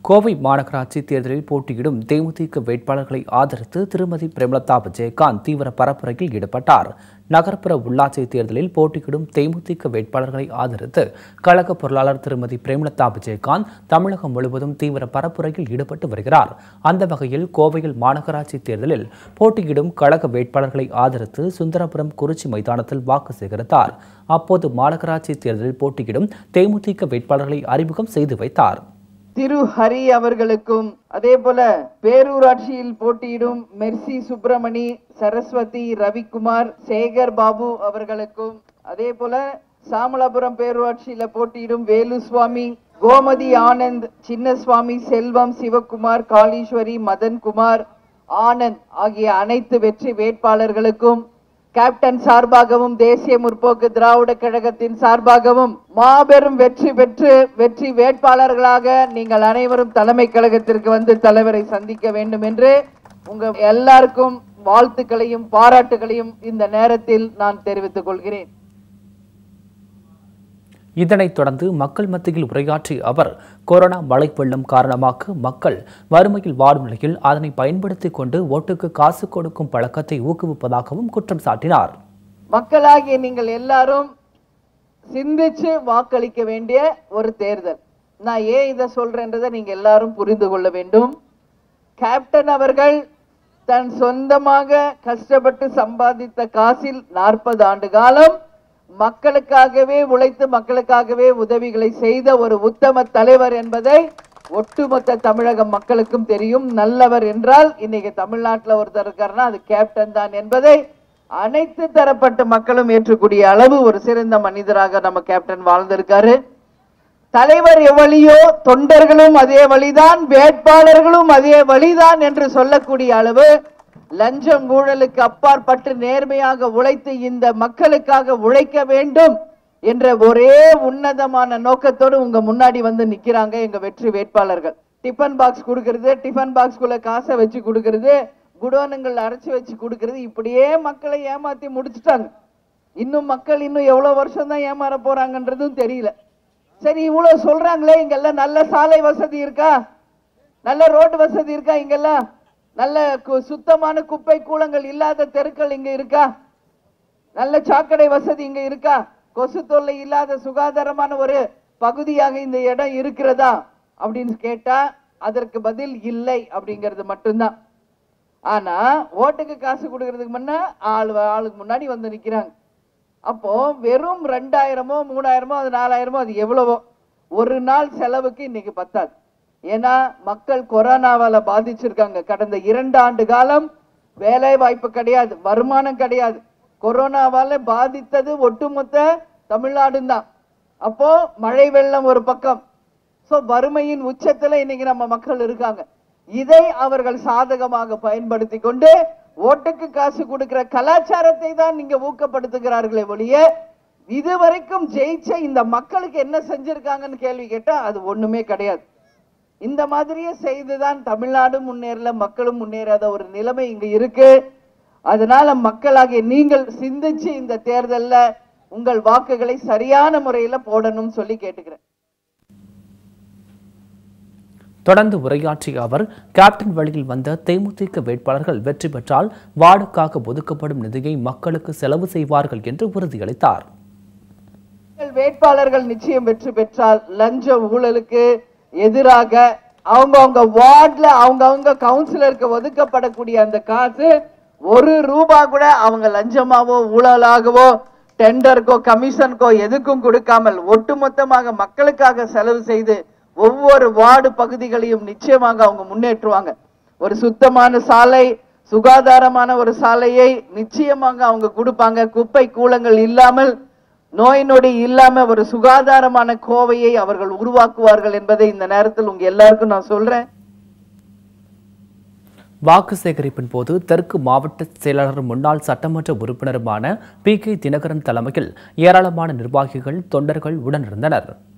கோவை மாநகராட்சி தேர்தலில் போட்டியிடும் தேமுதிக வேட்பாளர்களை ஆதரித்து திருமதி பிரேமலதா விஜயகாந்த் தீவிர பரப்புரையில் ஈடுபட்டார் நகர்ப்புற உள்ளாட்சி தேர்தலில் போட்டியிடும் தேமுதிக வேட்பாளர்களை ஆதரித்து கழக பொருளாளர் திருமதி பிரேமலதா விஜயகாந்த் தமிழகம் முழுவதும் தீவிர பரப்புரையில் ஈடுபட்டு வருகிறார் அந்த வகையில் கோவையில் மாநகராட்சி தேர்தலில் போட்டியிடும் கழக வேட்பாளர்களை ஆதரித்து சுந்தரபுரம் குறிச்சி மைதானத்தில் வாக்கு சேகரித்தார் அப்போது மாநகராட்சி தேர்தலில் போட்டியிடும் தேமுதிக வேட்பாளர்களை அறிமுகம் செய்து வைத்தார் திரு ஹரி அவர்களுக்கும் அதே போல பேரூராட்சியில் போட்டியிடும் மெர்சி சுப்பிரமணி சரஸ்வதி ரவிக்குமார் சேகர் பாபு அவர்களுக்கும் அதே போல சாமலாபுரம் பேரூராட்சியில போட்டியிடும் வேலுசுவாமி கோமதி ஆனந்த் சின்னசுவாமி செல்வம் சிவகுமார் காளீஸ்வரி மதன்குமார் ஆனந்த் ஆகிய அனைத்து வெற்றி வேட்பாளர்களுக்கும் கேப்டன் சார்பாகவும் தேசிய முற்போக்கு திராவிட கழகத்தின் சார்பாகவும் மாபெரும் வெற்றி பெற்று வெற்றி வேட்பாளர்களாக நீங்கள் அனைவரும் தலைமை கழகத்திற்கு வந்து தலைவரை சந்திக்க வேண்டும் என்று உங்க எல்லாருக்கும் வாழ்த்துக்களையும் பாராட்டுகளையும் இந்த நேரத்தில் நான் தெரிவித்துக் கொள்கிறேன் இதனைத் தொடர்ந்து மக்கள் மத்தியில் உரையாற்றிய அவர் கொரோனா மழை வெள்ளம் காரணமாக மக்கள் வறுமையில் வாடும் நிலையில் அதனை பயன்படுத்திக் கொண்டு ஓட்டுக்கு காசு கொடுக்கும் பழக்கத்தை ஊக்குவிப்பதாகவும் குற்றம் சாட்டினார் மக்களாகிய நீங்கள் எல்லாரும் சிந்திச்சு வாக்களிக்க வேண்டிய ஒரு தேர்தல் நான் ஏன் இதை சொல்றேன்றதை நீங்க எல்லாரும் புரிந்து கொள்ள வேண்டும் கேப்டன் அவர்கள் தன் சொந்தமாக கஷ்டப்பட்டு சம்பாதித்த காசில் நாற்பது ஆண்டு காலம் மக்களுக்காகவே உழைத்து மக்களுக்காகவே உதவிகளை செய்த ஒரு உத்தம தலைவர் என்பதை ஒட்டுமொத்த தமிழக மக்களுக்கும் தெரியும் நல்லவர் என்றால் இன்னைக்கு தமிழ்நாட்டுல ஒருத்தர் இருக்காருன்னா அது கேப்டன் தான் என்பதை அனைத்து தரப்பட்ட மக்களும் ஏற்றக்கூடிய அளவு ஒரு சிறந்த மனிதராக நம்ம கேப்டன் வாழ்ந்திருக்காரு தலைவர் எவ்வளியோ தொண்டர்களும் அதே வழிதான் வேட்பாளர்களும் அதே வழிதான் என்று சொல்லக்கூடிய அளவு லஞ்சம் ஊழலுக்கு அப்பாற்பட்டு நேர்மையாக உழைத்து இந்த மக்களுக்காக உழைக்க வேண்டும் என்ற ஒரே உன்னதமான நோக்கத்தோடு உங்க முன்னாடி வந்து நிக்கிறாங்க எங்க வெற்றி வேட்பாளர்கள் டிஃபன் பாக்ஸ் கொடுக்கறது டிஃபன் பாக்ஸ்குள்ள காசை வச்சு கொடுக்கறது குடோனுங்கள் அரைச்சு வச்சு கொடுக்கறது இப்படியே மக்களை ஏமாத்தி முடிச்சுட்டாங்க இன்னும் மக்கள் இன்னும் எவ்வளவு வருஷம் தான் ஏமாற போறாங்கன்றதும் தெரியல சரி இவ்வளவு சொல்றாங்களே இங்கெல்லாம் நல்ல சாலை வசதி இருக்கா நல்ல ரோடு வசதி இருக்கா இங்கெல்லாம் நல்ல கு- சுத்தமான குப்பை கூலங்கள் இல்லாத தெருக்கள் இங்க இருக்கா நல்ல சாக்கடை வசதி இங்க இருக்கா கொசு தொல்லை இல்லாத சுகாதாரமான ஒரு பகுதியாக இந்த இடம் இருக்கிறதா அப்படின்னு கேட்டா அதற்கு பதில் இல்லை அப்படிங்கிறது மட்டும்தான் ஆனா ஓட்டுக்கு காசு கொடுக்கறதுக்கு முன்ன ஆள் ஆளுக்கு முன்னாடி வந்து நிக்கிறாங்க அப்போ வெறும் ரெண்டாயிரமோ மூணாயிரமோ அது நாலாயிரமோ அது எவ்வளவோ ஒரு நாள் செலவுக்கு இன்னைக்கு பத்தாது ஏன்னா மக்கள் கொரோனாவால பாதிச்சிருக்காங்க கடந்த இரண்டு ஆண்டு காலம் வேலை வாய்ப்பு கிடையாது வருமானம் கிடையாது கொரோனாவால பாதித்தது ஒட்டுமொத்த தமிழ்நாடும் தான் அப்போ மழை வெள்ளம் ஒரு பக்கம் சோ வறுமையின் உச்சத்துல இன்னைக்கு நம்ம மக்கள் இருக்காங்க இதை அவர்கள் சாதகமாக பயன்படுத்தி கொண்டு ஓட்டுக்கு காசு கொடுக்கிற கலாச்சாரத்தை தான் நீங்க ஊக்கப்படுத்துகிறார்களே ஒழிய இதுவரைக்கும் ஜெயிச்ச இந்த மக்களுக்கு என்ன செஞ்சிருக்காங்கன்னு கேள்வி கேட்டா அது ஒண்ணுமே கிடையாது இந்த மாதிரியே செய்துதான் தமிழ்நாடும் முன்னேறல மக்களும் முன்னேறாத ஒரு நிலைமை இங்க இருக்கு அதனால மக்களாகிய நீங்கள் சிந்திச்சு இந்த தேர்தல்ல உங்கள் வாக்குகளை சரியான முறையில போடணும்னு சொல்லி கேட்டுக்கிறேன் தொடர்ந்து உரையாற்றிய அவர் கேப்டன் வழியில் வந்த தேமுதிக வேட்பாளர்கள் வெற்றி பெற்றால் வார்டுக்காக ஒதுக்கப்படும் நிதியை மக்களுக்கு செலவு செய்வார்கள் என்று உறுதியளித்தார் உங்கள் வேட்பாளர்கள் நிச்சயம் வெற்றி பெற்றால் லஞ்ச ஊழலுக்கு எதிராக அவங்கவங்க வார்டுல அவங்கவங்க கவுன்சிலருக்கு ஒதுக்கப்படக்கூடிய அந்த காசு ஒரு ரூபா கூட அவங்க லஞ்சமாவோ ஊழலாகவோ டெண்டருக்கோ கமிஷனுக்கோ எதுக்கும் கொடுக்காமல் ஒட்டுமொத்தமாக மக்களுக்காக செலவு செய்து ஒவ்வொரு வார்டு பகுதிகளையும் நிச்சயமாக அவங்க முன்னேற்றுவாங்க ஒரு சுத்தமான சாலை சுகாதாரமான ஒரு சாலையை நிச்சயமாக அவங்க கொடுப்பாங்க குப்பை கூலங்கள் இல்லாமல் நோய் நொடி இல்லாம ஒரு சுகாதாரமான கோவையை அவர்கள் உருவாக்குவார்கள் என்பதை இந்த நேரத்தில் உங்க எல்லாருக்கும் நான் சொல்றேன் வாக்கு சேகரிப்பின் போது தெற்கு மாவட்ட செயலாளர் முன்னாள் சட்டமன்ற உறுப்பினருமான பி கே தினகரன் தலைமையில் ஏராளமான நிர்வாகிகள் தொண்டர்கள் உடனிருந்தனர்